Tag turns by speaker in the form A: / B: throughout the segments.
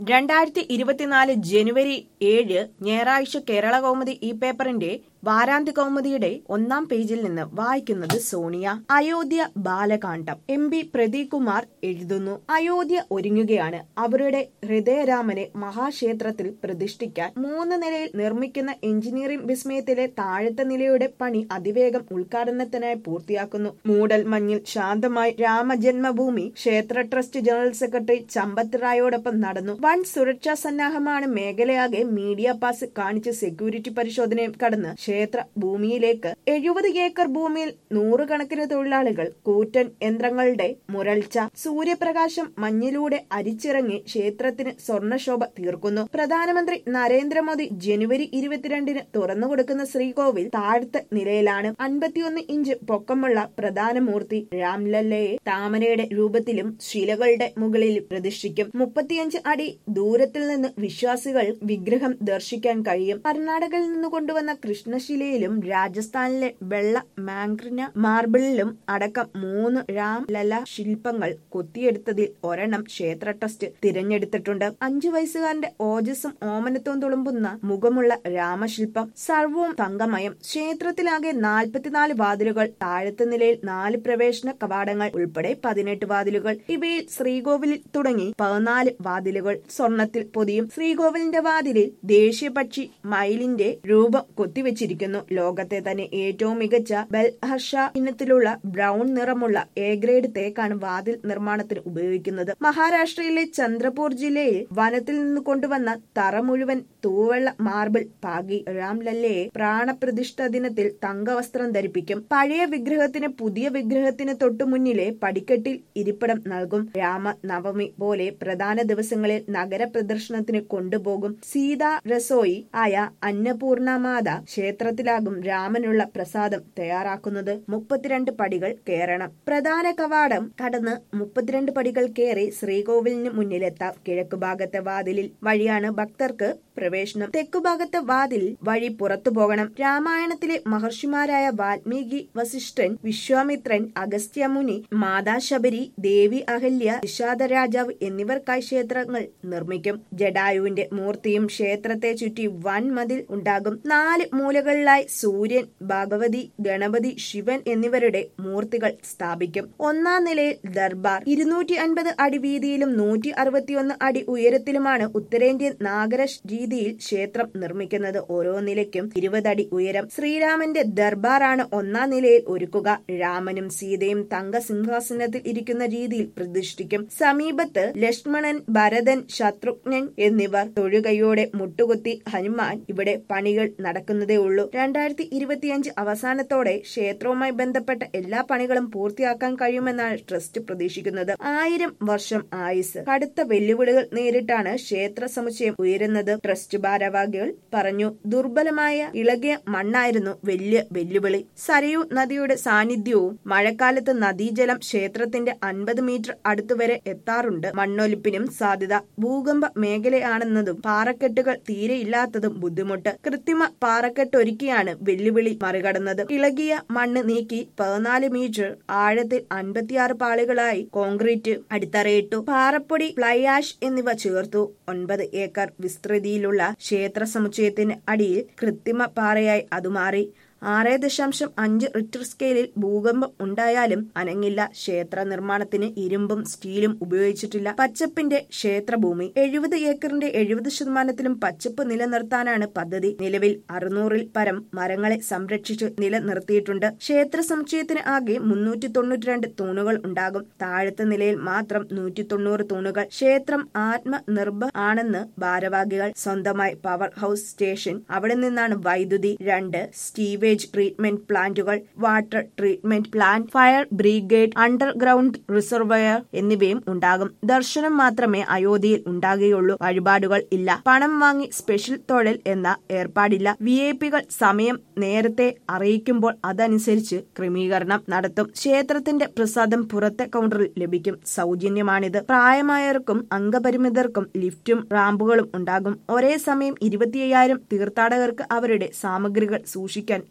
A: രണ്ടായിരത്തി ഇരുപത്തിനാല് ജനുവരി ഏഴ് ഞായറാഴ്ച കേരള കൗമുദി ഈ പേപ്പറിന്റെ വാരാന്ത്യ കൗമുദിയുടെ ഒന്നാം പേജിൽ നിന്ന് വായിക്കുന്നത് സോണിയ അയോധ്യ ബാലകാണ്ഡം എം പി പ്രദീപ് കുമാർ എഴുതുന്നു അയോധ്യ ഒരുങ്ങുകയാണ് അവരുടെ ഹൃദയരാമനെ മഹാക്ഷേത്രത്തിൽ പ്രതിഷ്ഠിക്കാൻ മൂന്ന് നിലയിൽ നിർമ്മിക്കുന്ന എഞ്ചിനീയറിംഗ് വിസ്മയത്തിലെ താഴത്തെ നിലയുടെ പണി അതിവേഗം ഉദ്ഘാടനത്തിനായി പൂർത്തിയാക്കുന്നു മൂടൽ മഞ്ഞിൽ ശാന്തമായി രാമജന്മഭൂമി ക്ഷേത്ര ട്രസ്റ്റ് ജനറൽ സെക്രട്ടറി ചമ്പത്ത് റായോടൊപ്പം നടന്നു വൻ സുരക്ഷാ സന്നാഹമാണ് മേഖലയാകെ മീഡിയ പാസ് കാണിച്ച് സെക്യൂരിറ്റി പരിശോധനയും കടന്ന് ക്ഷേത്ര ഭൂമിയിലേക്ക് എഴുപത് ഏക്കർ ഭൂമിയിൽ നൂറുകണക്കിന് തൊഴിലാളികൾ കൂറ്റൻ യന്ത്രങ്ങളുടെ മുരൾച്ച സൂര്യപ്രകാശം മഞ്ഞിലൂടെ അരിച്ചിറങ്ങി ക്ഷേത്രത്തിന് സ്വർണശോഭ തീർക്കുന്നു പ്രധാനമന്ത്രി നരേന്ദ്രമോദി ജനുവരി ഇരുപത്തിരണ്ടിന് തുറന്നുകൊടുക്കുന്ന ശ്രീകോവിൽ താഴത്തെ നിലയിലാണ് അൻപത്തിയൊന്ന് ഇഞ്ച് പൊക്കമുള്ള പ്രധാന മൂർത്തി രാംലല്ലയെ താമരയുടെ രൂപത്തിലും ശിലകളുടെ മുകളിൽ പ്രതിഷ്ഠിക്കും മുപ്പത്തിയഞ്ച് അടി ദൂരത്തിൽ നിന്ന് വിശ്വാസികൾ വിഗ്രഹം ദർശിക്കാൻ കഴിയും കർണാടകയിൽ നിന്ന് കൊണ്ടുവന്ന കൃഷ്ണശിലയിലും രാജസ്ഥാനിലെ വെള്ള മാംഗ്രിന മാർബിളിലും അടക്കം മൂന്ന് രാം ലല ശില്പങ്ങൾ കൊത്തിയെടുത്തതിൽ ഒരെണ്ണം ക്ഷേത്ര ട്രസ്റ്റ് തിരഞ്ഞെടുത്തിട്ടുണ്ട് അഞ്ചു വയസ്സുകാരന്റെ ഓജസ്സും ഓമനത്വം തുളുമ്പുന്ന മുഖമുള്ള രാമശില്പം സർവവും തങ്കമയം ക്ഷേത്രത്തിലാകെ നാൽപ്പത്തിനാല് വാതിലുകൾ താഴത്തെ നിലയിൽ നാല് പ്രവേശന കവാടങ്ങൾ ഉൾപ്പെടെ പതിനെട്ട് വാതിലുകൾ ഇവയിൽ ശ്രീകോവിലിൽ തുടങ്ങി പതിനാല് വാതിലുകൾ സ്വർണത്തിൽ പൊതിയും ശ്രീകോവിലിന്റെ വാതിലിൽ ദേശീയ പക്ഷി മയിലിന്റെ രൂപം കൊത്തിവെച്ചിരിക്കുന്നു ലോകത്തെ തന്നെ ഏറ്റവും മികച്ച ബൽഹർഷ ഇനത്തിലുള്ള ബ്രൗൺ നിറമുള്ള എ ഗ്രേഡ് തേക്കാണ് വാതിൽ നിർമ്മാണത്തിന് ഉപയോഗിക്കുന്നത് മഹാരാഷ്ട്രയിലെ ചന്ദ്രപൂർ ജില്ലയിൽ വനത്തിൽ നിന്ന് കൊണ്ടുവന്ന തറ മുഴുവൻ തൂവെള്ള മാർബിൾ പാകി രാംലല്ലയെ പ്രാണപ്രതിഷ്ഠ ദിനത്തിൽ തങ്കവസ്ത്രം ധരിപ്പിക്കും പഴയ വിഗ്രഹത്തിന് പുതിയ വിഗ്രഹത്തിന് തൊട്ടു മുന്നിലെ പടിക്കെട്ടിൽ ഇരിപ്പിടം നൽകും രാമ നവമി പോലെ പ്രധാന ദിവസങ്ങളിൽ നഗര പ്രദർശനത്തിന് കൊണ്ടുപോകും സീതാ രസോയി ആയ അന്നപൂർണമാത ക്ഷേത്രത്തിലാകും രാമനുള്ള പ്രസാദം തയ്യാറാക്കുന്നത് മുപ്പത്തിരണ്ട് പടികൾ കയറണം പ്രധാന കവാടം കടന്ന് മുപ്പത്തിരണ്ട് പടികൾ കയറി ശ്രീകോവിലിന് മുന്നിലെത്താം കിഴക്കുഭാഗത്തെ വാതിലിൽ വഴിയാണ് ഭക്തർക്ക് പ്രവേശനം തെക്കുഭാഗത്തെ വാതിൽ വഴി പുറത്തു പോകണം രാമായണത്തിലെ മഹർഷിമാരായ വാൽമീകി വസിഷ്ഠൻ വിശ്വാമിത്രൻ അഗസ്ത്യമുനി മാതാ ശബരി ദേവി അഹല്യ നിഷാദ രാജാവ് എന്നിവർക്കായി ക്ഷേത്രങ്ങൾ നിർമ്മിക്കും ജഡായുവിന്റെ മൂർത്തിയും ക്ഷേത്രത്തെ ചുറ്റി വൻ മതിൽ ഉണ്ടാകും നാല് മൂലകളിലായി സൂര്യൻ ഭഗവതി ഗണപതി ശിവൻ എന്നിവരുടെ മൂർത്തികൾ സ്ഥാപിക്കും ഒന്നാം നിലയിൽ ദർബാർ ഇരുന്നൂറ്റി അൻപത് അടി വീതിയിലും നൂറ്റി അറുപത്തിയൊന്ന് അടി ഉയരത്തിലുമാണ് ഉത്തരേന്ത്യൻ നാഗര രീതിയിൽ ക്ഷേത്രം നിർമ്മിക്കുന്നത് ഓരോ നിലയ്ക്കും ഇരുപതടി ഉയരം ശ്രീരാമന്റെ ദർബാറാണ് ഒന്നാം നിലയിൽ ഒരുക്കുക രാമനും സീതയും തങ്ക സിംഹാസനത്തിൽ ഇരിക്കുന്ന രീതിയിൽ പ്രതിഷ്ഠിക്കും സമീപത്ത് ലക്ഷ്മണൻ ഭരതൻ ശത്രുഘ്നൻ എന്നിവർ തൊഴുകയോടെ മുട്ടുകുത്തി ഹനുമാൻ ഇവിടെ പണികൾ നടക്കുന്നതേ ഉള്ളൂ രണ്ടായിരത്തി ഇരുപത്തിയഞ്ച് അവസാനത്തോടെ ക്ഷേത്രവുമായി ബന്ധപ്പെട്ട എല്ലാ പണികളും പൂർത്തിയാക്കാൻ കഴിയുമെന്നാണ് ട്രസ്റ്റ് പ്രതീക്ഷിക്കുന്നത് ആയിരം വർഷം ആയുസ് കടുത്ത വെല്ലുവിളികൾ നേരിട്ടാണ് ക്ഷേത്ര സമുച്ചയം ഉയരുന്നത് ട്രസ്റ്റ് ഭാരവാഹികൾ പറഞ്ഞു ദുർബലമായ ഇളകിയ മണ്ണായിരുന്നു വലിയ വെല്ലുവിളി സരയു നദിയുടെ സാന്നിധ്യവും മഴക്കാലത്ത് നദീജലം ക്ഷേത്രത്തിന്റെ അൻപത് മീറ്റർ അടുത്തുവരെ എത്താറുണ്ട് മണ്ണൊലിപ്പിനും സാധ്യത ഭൂകമ്പ മേഖലയാണെന്നതും പാറക്കെട്ടുകൾ തീരെയില്ലാത്തതും ബുദ്ധിമുട്ട് കൃത്രിമ പാറക്കെട്ടൊരുക്കിയാണ് വെല്ലുവിളി മറികടന്നത് ഇളകിയ മണ്ണ് നീക്കി പതിനാല് മീറ്റർ ആഴത്തിൽ അൻപത്തിയാറ് പാളികളായി കോൺക്രീറ്റ് അടിത്തറയിട്ടു പാറപ്പൊടി ഫ്ലൈ ആഷ് എന്നിവ ചേർത്തു ഒൻപത് ഏക്കർ വിസ്തൃതിയിലുള്ള ക്ഷേത്ര സമുച്ചയത്തിന് അടിയിൽ കൃത്രിമ പാറയായി അത് മാറി ആറ് ദശാംശം അഞ്ച് റിക്ടർ സ്കെയിലിൽ ഭൂകമ്പം ഉണ്ടായാലും അനങ്ങില്ല ക്ഷേത്ര നിർമ്മാണത്തിന് ഇരുമ്പും സ്റ്റീലും ഉപയോഗിച്ചിട്ടില്ല പച്ചപ്പിന്റെ ക്ഷേത്രഭൂമി എഴുപത് ഏക്കറിന്റെ എഴുപത് ശതമാനത്തിലും പച്ചപ്പ് നിലനിർത്താനാണ് പദ്ധതി നിലവിൽ അറുന്നൂറിൽ പരം മരങ്ങളെ സംരക്ഷിച്ച് നിലനിർത്തിയിട്ടുണ്ട് ക്ഷേത്ര സമുച്ചയത്തിന് ആകെ മുന്നൂറ്റി തൊണ്ണൂറ്റിരണ്ട് തൂണുകൾ ഉണ്ടാകും താഴത്തെ നിലയിൽ മാത്രം നൂറ്റി തൊണ്ണൂറ് തൂണുകൾ ക്ഷേത്രം ആത്മനിർഭ ആണെന്ന് ഭാരവാഹികൾ സ്വന്തമായി പവർ ഹൗസ് സ്റ്റേഷൻ അവിടെ നിന്നാണ് വൈദ്യുതി രണ്ട് സ്റ്റീവേ സീവേജ് ട്രീറ്റ്മെന്റ് പ്ലാന്റുകൾ water treatment plant fire brigade underground reservoir എന്നിവയും ഉണ്ടാകും ദർശനം മാത്രമേ അയോധ്യയിൽ ഉണ്ടാകുകയുള്ളൂ വഴിപാടുകൾ ഇല്ല പണം വാങ്ങി സ്പെഷ്യൽ തൊഴിൽ എന്ന ഏർപ്പാടില്ല വി ഐ പികൾ സമയം നേരത്തെ അറിയിക്കുമ്പോൾ അതനുസരിച്ച് ക്രമീകരണം നടത്തും ക്ഷേത്രത്തിന്റെ പ്രസാദം പുറത്തെ കൗണ്ടറിൽ ലഭിക്കും സൗജന്യമാണിത് പ്രായമായവർക്കും അംഗപരിമിതർക്കും ലിഫ്റ്റും റാമ്പുകളും ഉണ്ടാകും ഒരേ സമയം ഇരുപത്തിയ്യായിരം തീർത്ഥാടകർക്ക് അവരുടെ സാമഗ്രികൾ സൂക്ഷിക്കാൻ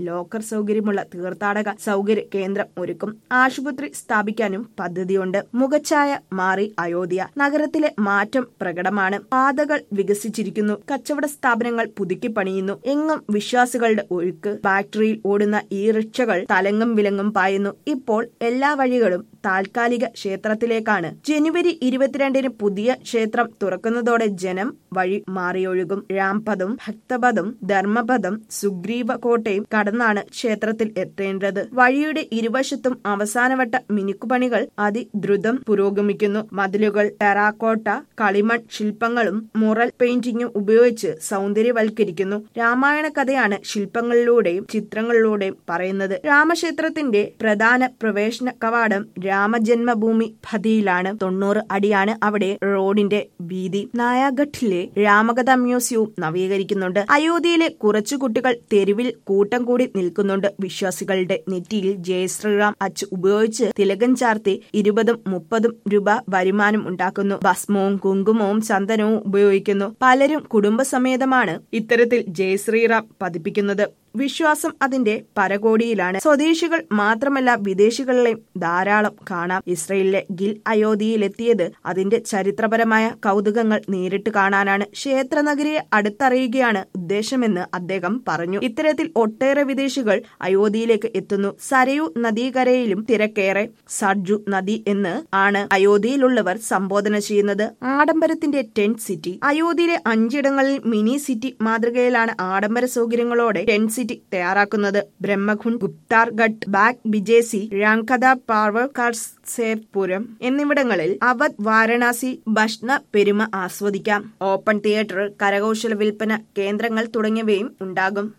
A: ലോക്കർ സൗകര്യമുള്ള തീർത്ഥാടക സൗകര്യ കേന്ദ്രം ഒരുക്കും ആശുപത്രി സ്ഥാപിക്കാനും പദ്ധതിയുണ്ട് മുഖച്ഛായ മാറി അയോധ്യ നഗരത്തിലെ മാറ്റം പ്രകടമാണ് പാതകൾ വികസിച്ചിരിക്കുന്നു കച്ചവട സ്ഥാപനങ്ങൾ പുതുക്കി പണിയുന്നു എങ്ങും വിശ്വാസികളുടെ ഒഴുക്ക് ബാറ്ററിയിൽ ഓടുന്ന ഈ റിക്ഷകൾ തലങ്ങും വിലങ്ങും പായുന്നു ഇപ്പോൾ എല്ലാ വഴികളും താൽക്കാലിക ക്ഷേത്രത്തിലേക്കാണ് ജനുവരി ഇരുപത്തിരണ്ടിന് പുതിയ ക്ഷേത്രം തുറക്കുന്നതോടെ ജനം വഴി മാറിയൊഴുകും രാംപദം ഭക്തപദം ധർമ്മപദം സുഗ്രീവ കോട്ടയും കടന്നാണ് ക്ഷേത്രത്തിൽ എത്തേണ്ടത് വഴിയുടെ ഇരുവശത്തും അവസാനവട്ട മിനുക്കുപണികൾ അതിദ്രുതം പുരോഗമിക്കുന്നു മതിലുകൾ ടെറാക്കോട്ട കളിമൺ ശില്പങ്ങളും മുറൽ പെയിന്റിംഗും ഉപയോഗിച്ച് സൗന്ദര്യവൽക്കരിക്കുന്നു രാമായണ കഥയാണ് ശില്പങ്ങളിലൂടെയും ചിത്രങ്ങളിലൂടെയും പറയുന്നത് രാമക്ഷേത്രത്തിന്റെ പ്രധാന പ്രവേശന കവാടം രാമജന്മഭൂമി പതിയിലാണ് തൊണ്ണൂറ് അടിയാണ് അവിടെ റോഡിന്റെ വീതി നായാഘട്ടിലെ രാമകഥ മ്യൂസിയവും നവീകരിക്കുന്നുണ്ട് അയോധ്യയിലെ കുറച്ചു കുട്ടികൾ തെരുവിൽ കൂട്ടം കൂടി നിൽക്കുന്നുണ്ട് വിശ്വാസികളുടെ നെറ്റിയിൽ ജയശ്രീറാം അച്ച് ഉപയോഗിച്ച് തിലകം ചാർത്തി ഇരുപതും മുപ്പതും രൂപ വരുമാനം ഉണ്ടാക്കുന്നു ഭസ്മവും കുങ്കുമവും ചന്ദനവും ഉപയോഗിക്കുന്നു പലരും കുടുംബസമേതമാണ് ഇത്തരത്തിൽ ജയശ്രീറാം പതിപ്പിക്കുന്നത് വിശ്വാസം അതിന്റെ പരകോടിയിലാണ് സ്വദേശികൾ മാത്രമല്ല വിദേശികളിലെയും ധാരാളം കാണാം ഇസ്രയേലിലെ ഗിൽ അയോധ്യയിലെത്തിയത് അതിന്റെ ചരിത്രപരമായ കൗതുകങ്ങൾ നേരിട്ട് കാണാനാണ് ക്ഷേത്രനഗരിയെ അടുത്തറിയുകയാണ് ഉദ്ദേശമെന്ന് അദ്ദേഹം പറഞ്ഞു ഇത്തരത്തിൽ ഒട്ടേറെ വിദേശികൾ അയോധ്യയിലേക്ക് എത്തുന്നു സരയു നദീകരയിലും തിരക്കേറെ സർജു നദി എന്ന് ആണ് അയോധ്യയിലുള്ളവർ സംബോധന ചെയ്യുന്നത് ആഡംബരത്തിന്റെ ടെന്റ് സിറ്റി അയോധ്യയിലെ അഞ്ചിടങ്ങളിൽ മിനി സിറ്റി മാതൃകയിലാണ് ആഡംബര സൗകര്യങ്ങളോടെ ടെന്റ് സിറ്റി തയ്യാറാക്കുന്നത് ബ്രഹ്മഖുണ്ട് ഗുപ്താർഗഡ് ബാഗ് ബിജേസി രാങ്കത പാർവർക്കാർസ് സേവ്പുരം എന്നിവിടങ്ങളിൽ അവധ് വാരണാസി ഭഷ്ണ പെരുമ ആസ്വദിക്കാം ഓപ്പൺ തിയേറ്റർ കരകൗശല വിൽപ്പന കേന്ദ്രങ്ങൾ തുടങ്ങിയവയും ഉണ്ടാകും